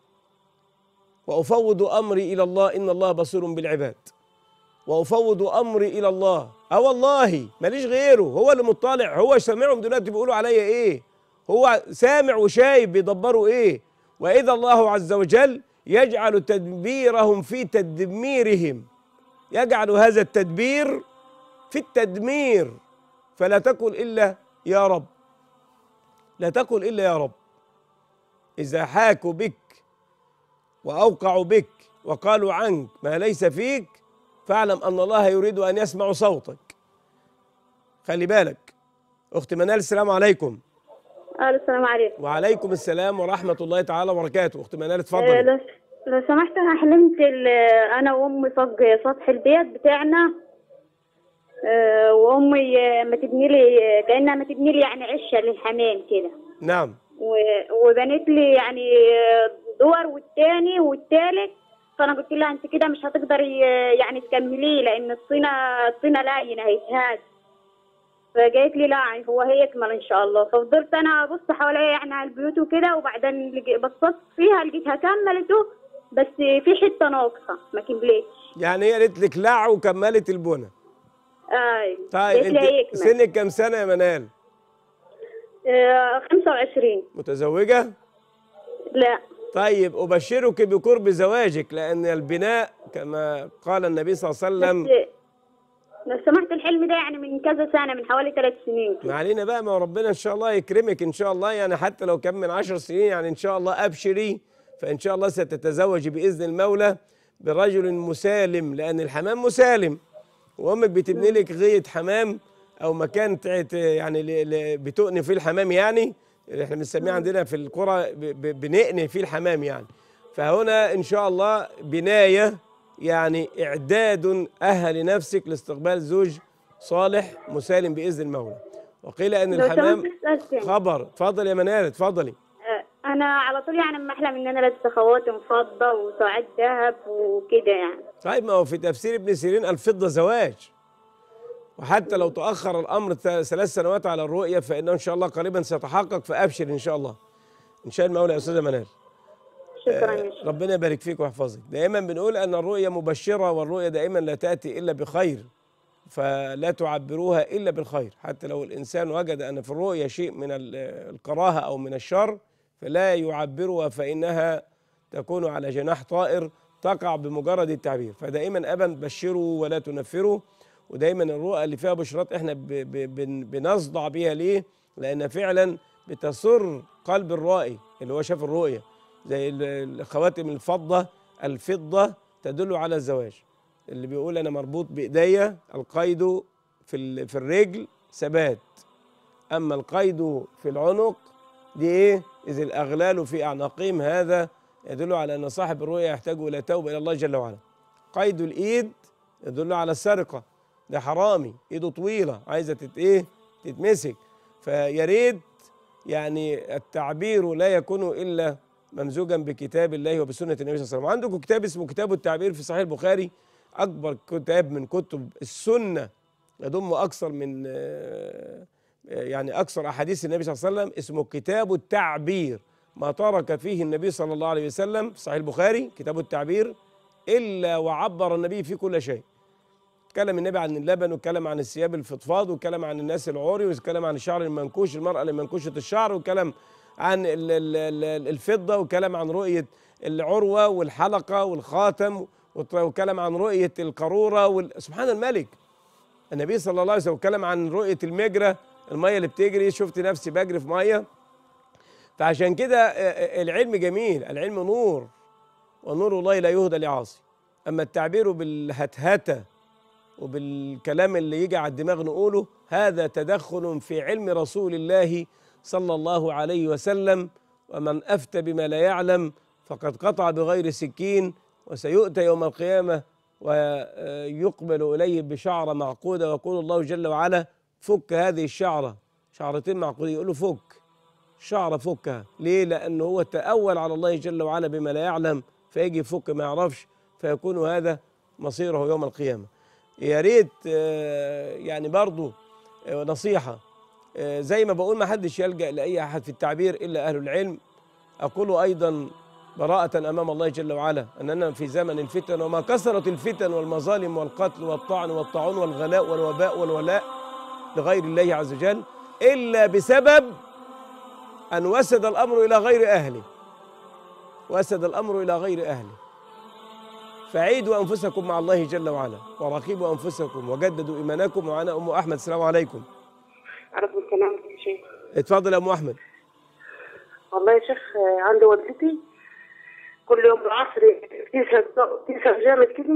وافوض امري الى الله ان الله بصير بالعباد وافوض امري الى الله اه والله ماليش غيره هو اللي مطلع هو سامعهم دلوقتي بيقولوا عليا ايه هو سامع وشايف بيدبروا ايه واذا الله عز وجل يجعل تدبيرهم في تدميرهم يجعل هذا التدبير في التدمير فلا تقل الا يا رب لا تقل الا يا رب اذا حاكوا بك واوقعوا بك وقالوا عنك ما ليس فيك فاعلم ان الله يريد ان يسمع صوتك خلي بالك اختي منال السلام عليكم الو السلام عليكم وعليكم السلام ورحمه الله تعالى وبركاته اختي منال آه، اتفضلي لو لو سمحت انا حلمت ال- انا وامي فوق سطح البيت بتاعنا آه، وامي آه، ما تبني لي كانها ما تبني لي يعني عشه للحمام كده نعم و- وبنت لي يعني آه، دور والتاني والتالت فانا قلت لها انت كده مش هتقدري آه، يعني تكمليه لان الطينه الطينه لاينه هيتهاد فقالت لي لا هو هيكمل ان شاء الله ففضلت انا ابص حواليا يعني على البيوت وكده وبعدين لقي- بصيت فيها لقيتها كملته بس في حته ناقصه ما كملتش يعني هي قالت لك لع وكملت البنى اي طيب قالت لي انت هيكمل سنك كام سنه يا منال آه 25 متزوجه لا طيب ابشرك بقرب زواجك لان البناء كما قال النبي صلى الله عليه وسلم بس لو سمحت الحلم ده يعني من كذا سنه من حوالي ثلاث سنين ما علينا بقى ما هو ربنا ان شاء الله يكرمك ان شاء الله يعني حتى لو كان من عشر سنين يعني ان شاء الله ابشري فان شاء الله ستتزوجي باذن المولى برجل مسالم لان الحمام مسالم وامك بتبني لك غيه حمام او مكان تعت يعني ل- ل- بتؤني فيه الحمام يعني اللي احنا بنسميه عندنا في القرى ب- ب- بنقني فيه الحمام يعني فهنا ان شاء الله بنايه يعني اعداد اهل نفسك لاستقبال زوج صالح مسالم باذن المولى وقيل ان لو الحمام سمحت أسأل تاني. خبر اتفضل يا منال اتفضلي آه، انا على طول يعني لما احلم ان انا لابسه خواتم فضه وساعات ذهب وكده يعني طيب ما هو في تفسير ابن سيرين الفضة زواج وحتى لو تأخر الأمر ث- ثلاث سنوات على الرؤية فإنه إن شاء الله قريبا سيتحقق فأبشر إن شاء الله إن شاء المولى يا أستاذة منال شكرا يا شيخ ربنا يبارك فيك ويحفظك دائما بنقول أن الرؤية مبشرة والرؤية دائما لا تأتي إلا بخير فلا تعبروها إلا بالخير حتى لو الإنسان وجد أن في الرؤية شيء من ال- الكراهة أو من الشر فلا يعبرها فإنها تكون على جناح طائر تقع بمجرد التعبير فدائما أبا بشروا ولا تنفروا ودايما الرؤى اللي فيها بشرات احنا ب ب بن- بنصدع بيها ليه؟ لأن فعلا بتسر قلب الرائي اللي هو شاف الرؤية زي ال- الخواتم الفضة الفضة تدل على الزواج اللي بيقول أنا مربوط بإيديا القيد في ال- في الرجل ثبات أما القيد في العنق دي إيه؟ إذ الأغلال في أعناقهم هذا يدل على أن صاحب الرؤيا يحتاج إلى توبة إلى الله جل وعلا قيد الإيد يدل على السرقة ده حرامي إيده طويلة عايزة تت إيه؟ تتمسك فيا ريت يعني التعبير لا يكون إلا ممزوجا بكتاب الله وبسنة النبي صلى الله عليه وسلم عندكم كتاب اسمه كتاب التعبير في صحيح البخاري أكبر كتاب من كتب السنة يضم أكثر من آه، يعني أكثر أحاديث النبي صلى الله عليه وسلم اسمه كتاب التعبير ما ترك فيه النبي صلى الله عليه وسلم في صحيح البخاري كتاب التعبير إلا وعبر النبي في كل شيء اتكلم النبي عن اللبن واتكلم عن الثياب الفضفاض واتكلم عن الناس العوري واتكلم عن الشعر المنكوش المرأة اللي منكوشة الشعر واتكلم عن ال- ال- ال- الفضة واتكلم عن رؤية العروة والحلقة والخاتم وت- واتكلم عن رؤية القارورة وال... سبحان الملك النبي صلى الله عليه وسلم اتكلم عن رؤية المجرى المية اللي بتجري شفت نفسي بجري في مية فعشان كده آه، آه، العلم جميل العلم نور ونور الله لا يهدى لعاصي أما التعبير بالهتهته وبالكلام اللي يجي على الدماغ نقوله هذا تدخل في علم رسول الله صلى الله عليه وسلم ومن افتى بما لا يعلم فقد قطع بغير سكين وسيؤتى يوم القيامه ويقبل اليه بشعره معقوده ويقول الله جل وعلا فك هذه الشعره شعرتين معقودين يقول له فك شعره فكها ليه لانه هو تاول على الله جل وعلا بما لا يعلم فيجي يفك ما يعرفش فيكون هذا مصيره يوم القيامه يا ريت آه، يعني برضو آه، نصيحة آه، زي ما بقول ما حدش يلجأ لأي أحد في التعبير إلا أهل العلم أقول أيضا براءة أمام الله جل وعلا أننا في زمن الفتن وما كثرت الفتن والمظالم والقتل والطعن والطاعون والغلاء والوباء والولاء لغير الله عز وجل إلا بسبب أن وسد الأمر إلى غير أهله وسد الأمر إلى غير أهله فعيدوا أنفسكم مع الله جل وعلا وراقبوا أنفسكم وجددوا إيمانكم وأنا أم أحمد السلام عليكم عليكم السلام يا شيخ اتفضل يا أم أحمد والله يا شيخ آه، عندي والدتي كل يوم العصر تسهر تسهر جامد كده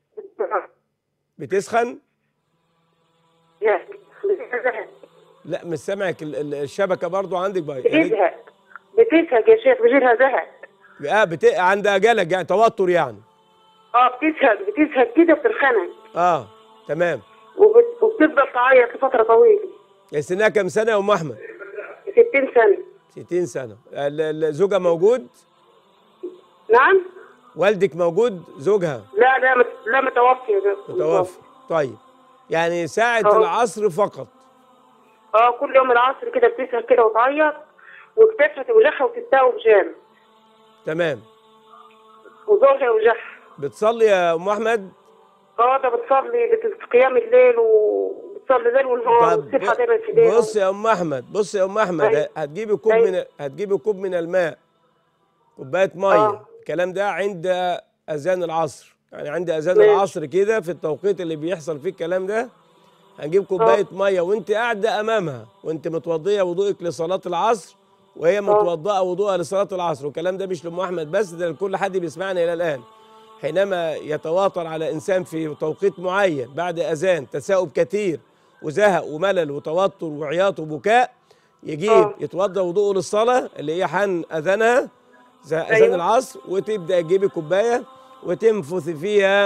بتسخن يا بتزهق لا مش سامعك ال- ال- الشبكة برضو عندك بقى يا ريت- بتزهق بتزهق يا شيخ بيجيلها زهق اه بت... عندها جلج يعني توتر يعني اه بتزهق بتزهق كده بترخنها اه تمام وبت- وبتفضل تعيط لفترة طويلة يا سنها كام سنة يا أم أحمد 60 سنة 60 سنة ال- ال- زوجها موجود نعم والدك موجود زوجها لا لا مت... لا متوفي يا شيخ. متوفي طيب يعني ساعة آه. العصر فقط اه كل يوم العصر كده بتسهر كده وتعيط وكتفها توجعها وتستاوب جامد تمام وزوجها يوجعها بتصلي يا أم أحمد اه ده بتصلي بت- قيام الليل وبتصلي ليل ونهار طب وتصحى دايما في الليل بص يا ام احمد بص يا ام احمد أيوة. هتجيبي كوب أيوة. من هتجيبي كوب من الماء كوبايه ميه آه. الكلام ده عند اذان العصر يعني عند اذان ماشي. العصر كده في التوقيت اللي بيحصل فيه الكلام ده هنجيب كوبايه ميه وانت قاعده امامها وانت متوضيه وضوءك لصلاه العصر وهي متوضئه وضوءها لصلاه العصر والكلام ده مش لام احمد بس ده لكل حد بيسمعنا الى الان حينما يتواتر على انسان في توقيت معين بعد اذان تثاؤب كثير وزهق وملل وتوتر وعياط وبكاء يجيب آه. يتوضا وضوءه للصلاه اللي هي حن اذانها زي اذان أيوة. العصر وتبدا تجيبي كوبايه وتنفث فيها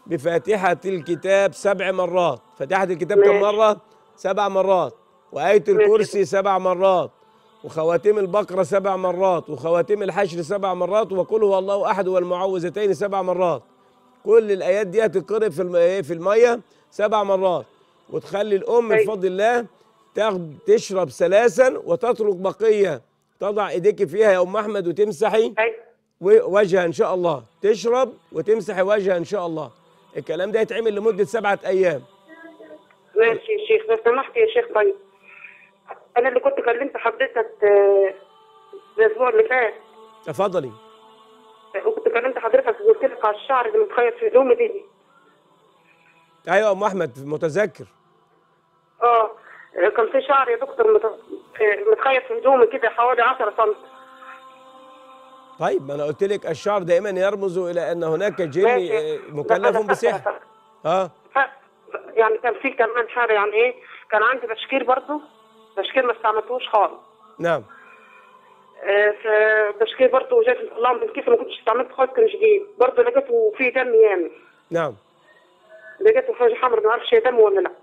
بفاتحة الكتاب سبع مرات فاتحة الكتاب كم ماشي. مرة؟ سبع مرات وآية الكرسي سبع مرات وخواتيم البقرة سبع مرات وخواتيم الحشر سبع مرات وقل هو الله أحد والمعوذتين سبع مرات كل الآيات دي هتتقرأ في الم... إيه في المية سبع مرات وتخلي الأم أيوة. بفضل الله تاخد تشرب سلاسا وتترك بقية تضع إيديك فيها يا أم أحمد وتمسحي أيوة. وجهها ان شاء الله تشرب وتمسح وجهها ان شاء الله الكلام ده يتعمل لمده سبعه ايام ماشي يا شيخ لو سمحت يا شيخ طيب انا اللي كنت كلمت حضرتك آه، الاسبوع اللي فات تفضلي وكنت كلمت حضرتك وقلت لك على الشعر اللي متخيط في هدومي دي ايوه يا ام احمد متذكر اه كان في شعر يا دكتور مت- آه، متخيط في هدومي كده حوالي 10 سم طيب ما انا قلت لك الشعر دائما يرمز الى ان هناك جن ماشي. آه، مكلف بس- بس- بسحر اه ف- يعني كان في كمان شعر يعني ايه كان عندي بشكير برضو بشكير ما استعملتوش خالص نعم آه، فبشكير برضو جات مطلعه من كيف ما كنتش استعملت خالص كان جديد برضو لقيته فيه دم ياما نعم لقيته حاجه حمرا ما اعرفش هي دم ولا لا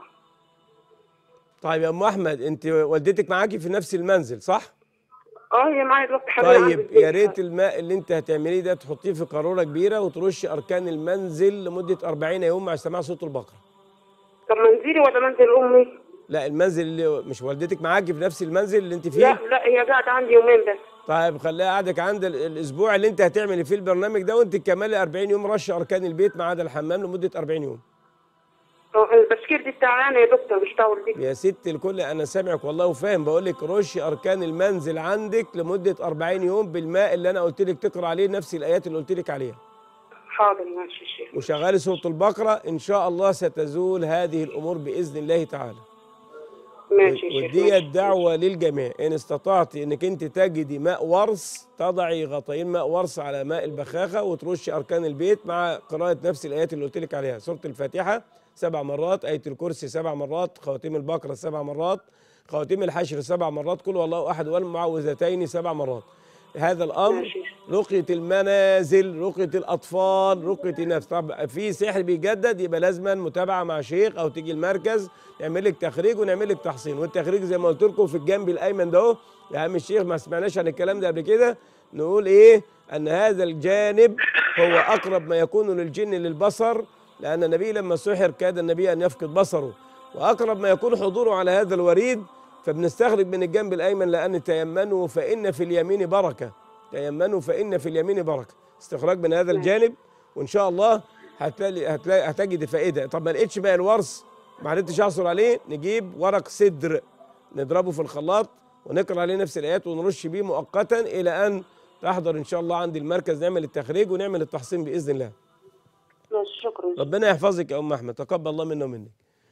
طيب يا ام احمد انت والدتك معاكي في نفس المنزل صح اه هي معايا دلوقتي حاليا عندي طيب البيت. يا ريت الماء اللي انت هتعمليه ده تحطيه في قاروره كبيره وترشي اركان المنزل لمده 40 يوم مع سماع صوت البقره طب منزلي ولا منزل امي؟ لا المنزل اللي مش والدتك معاكي في نفس المنزل اللي انت فيه لا لا هي قاعده عندي يومين بس طيب خليها قعدك عند ال- الاسبوع اللي انت هتعملي فيه البرنامج ده وانت تكملي 40 يوم رش اركان البيت ما عدا الحمام لمده 40 يوم آه، البشكير دي بتاعاني يا دكتور مش طاول دي يا ست الكل انا سامعك والله وفاهم بقول لك رشي اركان المنزل عندك لمده 40 يوم بالماء اللي انا قلت لك تقرا عليه نفس الايات اللي قلت لك عليها حاضر ماشي يا شيخ وشغالي سوره البقره ان شاء الله ستزول هذه الامور باذن الله تعالى ماشي يا شيخ ودي ماشي. الدعوة للجميع إن استطعت إنك أنت تجدي ماء ورص تضعي غطيين ماء ورص على ماء البخاخة وترشي أركان البيت مع قراءة نفس الآيات اللي قلت لك عليها سورة الفاتحة سبع مرات آية الكرسي سبع مرات خواتيم البقرة سبع مرات خواتيم الحشر سبع مرات كل والله أحد والمعوذتين سبع مرات هذا الأمر ماشي. رقية المنازل رقية الأطفال رقية النفس طب في سحر بيجدد يبقى لازما متابعة مع شيخ أو تيجي المركز نعمل لك تخريج ونعمل لك تحصين والتخريج زي ما قلت لكم في الجنب الأيمن ده أهو يا عم الشيخ ما سمعناش عن الكلام ده قبل كده نقول إيه أن هذا الجانب هو أقرب ما يكون للجن للبصر لأن النبي لما سحر كاد النبي أن يفقد بصره وأقرب ما يكون حضوره على هذا الوريد فبنستخرج من الجنب الأيمن لأن تيمنوا فإن في اليمين بركة تيمنوا فإن في اليمين بركة استخراج من هذا الجانب وإن شاء الله هتلاقي هتلاقي هتجد فائدة طب ما لقيتش بقى الورص ما عرفتش أحصل عليه نجيب ورق سدر نضربه في الخلاط ونقرأ عليه نفس الآيات ونرش بيه مؤقتا إلى أن تحضر إن شاء الله عند المركز نعمل التخريج ونعمل التحصين بإذن الله ماشي شكرا ربنا يحفظك يا ام احمد تقبل الله منا ومنك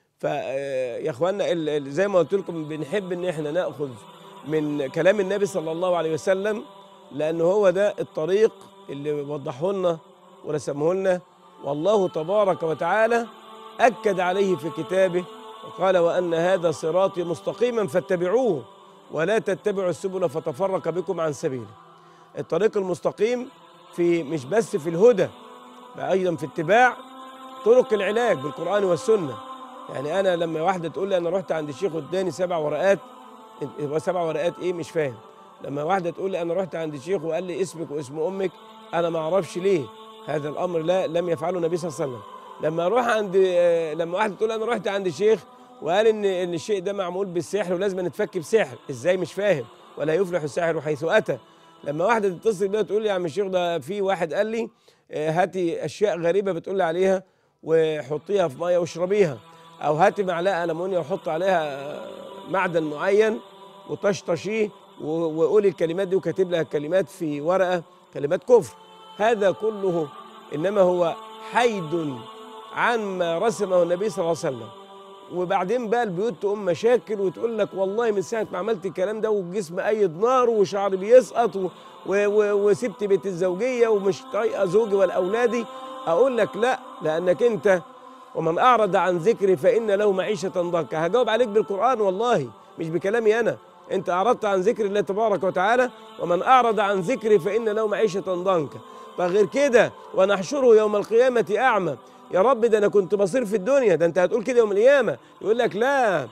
فيا اخوانا ال- ال- زي ما قلت لكم بنحب ان احنا ناخذ من كلام النبي صلى الله عليه وسلم لان هو ده الطريق اللي وضحه لنا ورسمه لنا والله تبارك وتعالى اكد عليه في كتابه وقال وان هذا صراطي مستقيما فاتبعوه ولا تتبعوا السبل فتفرق بكم عن سبيله الطريق المستقيم في مش بس في الهدى بقى ايضا في اتباع طرق العلاج بالقران والسنه يعني انا لما واحده تقول لي انا رحت عند الشيخ اداني سبع ورقات هو سبع ورقات ايه مش فاهم لما واحده تقول لي انا رحت عند الشيخ وقال لي اسمك واسم امك انا ما اعرفش ليه هذا الامر لا لم يفعله النبي صلى الله عليه وسلم لما اروح عند آه، لما واحده تقول انا رحت عند الشيخ وقال ان ان الشيء ده معمول بالسحر ولازم نتفك بسحر ازاي مش فاهم ولا يفلح الساحر حيث اتى لما واحده تتصل بيا تقول لي يا عم الشيخ ده في واحد قال لي آه، هاتي اشياء غريبه بتقول لي عليها وحطيها في ميه واشربيها او هاتي معلقه المونيا وحط عليها آه، معدن معين وطشطشيه و- وقولي الكلمات دي وكاتب لها الكلمات في ورقه كلمات كفر هذا كله انما هو حيد عما رسمه النبي صلى الله عليه وسلم وبعدين بقى البيوت تقوم مشاكل وتقول لك والله من ساعه ما عملت الكلام ده والجسم ايد نار وشعري بيسقط و- و- و- وسبت بيت الزوجيه ومش طايقه زوجي ولا اولادي اقول لك لا لانك انت ومن اعرض عن ذكري فان له معيشه ضنكا هجاوب عليك بالقران والله مش بكلامي انا انت اعرضت عن ذكر الله تبارك وتعالى ومن اعرض عن ذكري فان له معيشه ضنكا طب غير كده ونحشره يوم القيامة أعمى يا رب ده أنا كنت بصير في الدنيا ده أنت هتقول كده يوم القيامة يقول لك لا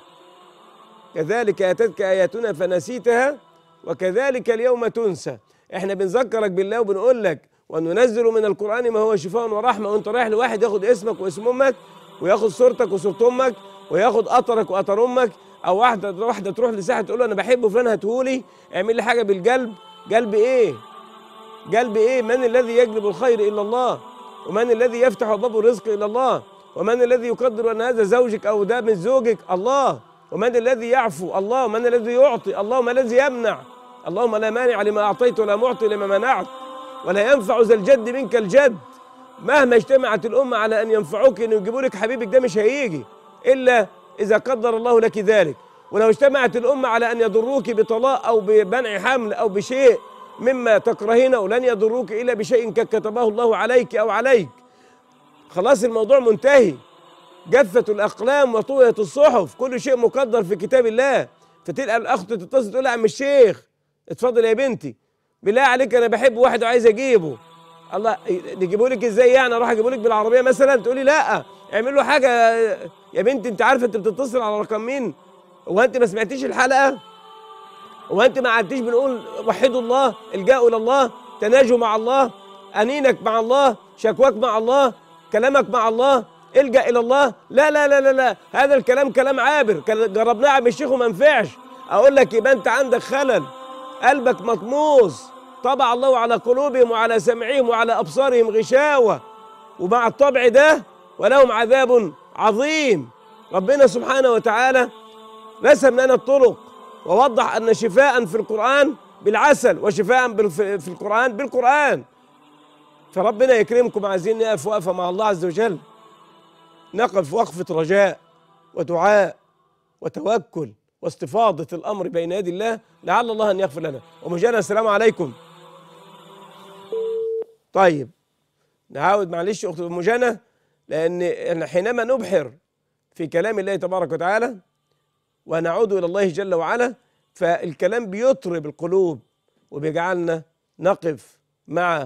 كذلك أتتك آياتنا فنسيتها وكذلك اليوم تنسى احنا بنذكرك بالله وبنقول لك وننزل من القرآن ما هو شفاء ورحمة وانت رايح لواحد ياخد اسمك واسم امك وياخد صورتك وصورة امك وياخد قطرك وقطر امك او واحدة واحدة تروح لساحة تقول له انا بحب فلان هاتهولي اعمل لي حاجة بالقلب قلب ايه قلب ايه من الذي يجلب الخير الا الله ومن الذي يفتح باب الرزق الا الله ومن الذي يقدر ان هذا زوجك او ده من زوجك الله ومن الذي يعفو الله ومن الذي يعطي الله ومن الذي يمنع اللهم لا مانع لما اعطيت ولا معطي لما منعت ولا ينفع ذا الجد منك الجد مهما اجتمعت الامه على ان ينفعوك ان يجيبوا لك حبيبك ده مش هيجي الا اذا قدر الله لك ذلك ولو اجتمعت الامه على ان يضروك بطلاق او بمنع حمل او بشيء مما تكرهينه لن يضروك الا بشيء قد كتبه الله عليك او عليك خلاص الموضوع منتهي جفت الاقلام وطويت الصحف كل شيء مقدر في كتاب الله فتلقى الاخت تتصل تقول لها يا عم الشيخ اتفضل يا بنتي بالله عليك انا بحب واحد وعايز اجيبه الله نجيبه لك ازاي يعني اروح اجيبه لك بالعربيه مثلا تقولي لا اعمل له حاجه يا بنتي انت عارفه انت بتتصل على رقم مين هو انت ما سمعتيش الحلقه هو انت ما قعدتيش بنقول وحدوا الله الجاءوا الى الله تناجوا مع الله انينك مع الله شكواك مع الله كلامك مع الله الجا الى الله لا لا لا لا لا هذا الكلام كلام عابر كان- جربناه يا عم الشيخ وما نفعش اقول لك يبقى انت عندك خلل قلبك مطموس طبع الله على قلوبهم وعلى سمعهم وعلى ابصارهم غشاوه ومع الطبع ده ولهم عذاب عظيم ربنا سبحانه وتعالى رسم لنا الطرق ووضح ان شفاء في القران بالعسل وشفاء بال- في في القران بالقران فربنا يكرمكم عايزين نقف وقفه مع الله عز وجل نقف وقفه رجاء ودعاء وتوكل واستفاضه الامر بين يدي الله لعل الله ان يغفر لنا ومجانا السلام عليكم طيب نعاود معلش اخت ام جنى لان إحنا حينما نبحر في كلام الله تبارك وتعالى ونعود الى الله جل وعلا فالكلام بيطرب القلوب وبيجعلنا نقف مع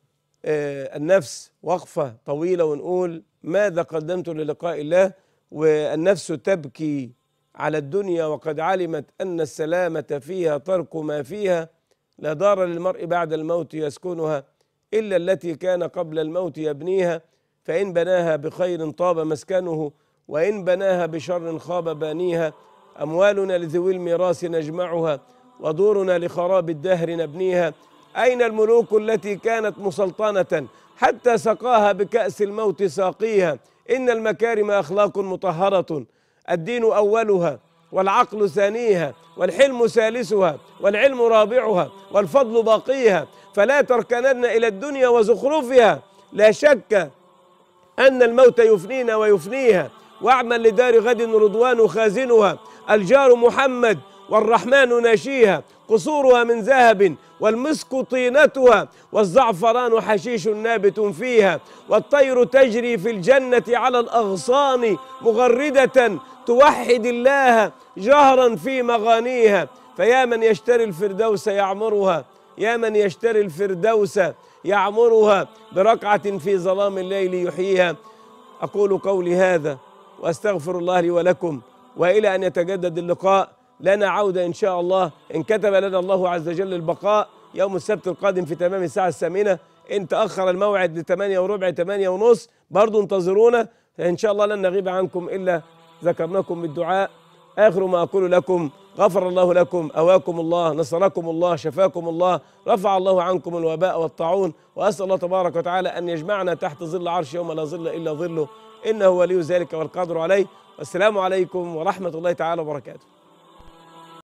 آه، النفس وقفه طويله ونقول ماذا قدمت للقاء الله والنفس تبكي على الدنيا وقد علمت ان السلامه فيها ترك ما فيها لا دار للمرء بعد الموت يسكنها الا التي كان قبل الموت يبنيها فان بناها بخير طاب مسكنه وان بناها بشر خاب بانيها اموالنا لذوي الميراث نجمعها ودورنا لخراب الدهر نبنيها اين الملوك التي كانت مسلطنه حتى سقاها بكاس الموت ساقيها ان المكارم اخلاق مطهره الدين اولها والعقل ثانيها والحلم ثالثها والعلم رابعها والفضل باقيها فلا تركنن الى الدنيا وزخرفها لا شك أن الموت يفنينا ويفنيها واعمل لدار غد رضوان خازنها الجار محمد والرحمن ناشيها قصورها من ذهب والمسك طينتها والزعفران حشيش نابت فيها والطير تجري في الجنة على الأغصان مغردة توحد الله جهرا في مغانيها فيا من يشتري الفردوس يعمرها يا من يشتري الفردوس يعمرها بركعة في ظلام الليل يحييها أقول قولي هذا وأستغفر الله لي ولكم وإلى أن يتجدد اللقاء لنا عودة إن شاء الله إن كتب لنا الله عز وجل البقاء يوم السبت القادم في تمام الساعة الثامنة إن تأخر الموعد لثمانية وربع ثمانية ونص برضو انتظرونا إن شاء الله لن نغيب عنكم إلا ذكرناكم بالدعاء آخر ما أقول لكم غفر الله لكم أواكم الله نصركم الله شفاكم الله رفع الله عنكم الوباء والطاعون وأسأل الله تبارك وتعالى أن يجمعنا تحت ظل عرش يوم لا ظل إلا ظله إنه ولي ذلك والقادر عليه والسلام عليكم ورحمة الله تعالى وبركاته